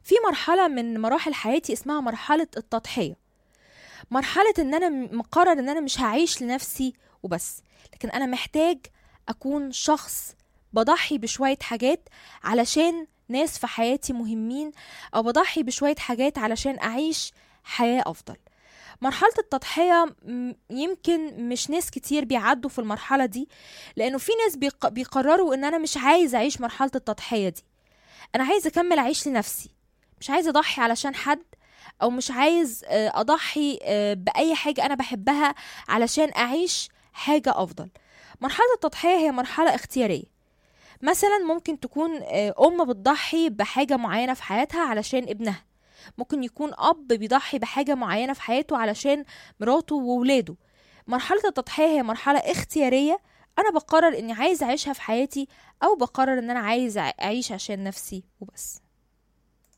في مرحلة من مراحل حياتي اسمها مرحلة التضحية مرحلة ان انا م- مقرر ان انا مش هعيش لنفسي وبس لكن انا محتاج اكون شخص بضحي بشوية حاجات علشان ناس في حياتي مهمين او بضحي بشوية حاجات علشان اعيش حياة افضل مرحلة التضحية م- يمكن مش ناس كتير بيعدوا في المرحلة دي لانه في ناس بيق- بيقرروا ان انا مش عايز اعيش مرحلة التضحية دي انا عايز اكمل اعيش لنفسي مش عايز اضحي علشان حد او مش عايز آه، اضحي آه، باي حاجه انا بحبها علشان اعيش حاجه افضل مرحله التضحيه هي مرحله اختياريه مثلا ممكن تكون آه، ام بتضحي بحاجه معينه في حياتها علشان ابنها ممكن يكون اب بيضحي بحاجه معينه في حياته علشان مراته وولاده مرحله التضحيه هي مرحله اختياريه انا بقرر اني عايز اعيشها في حياتي او بقرر ان انا عايز اعيش عشان نفسي وبس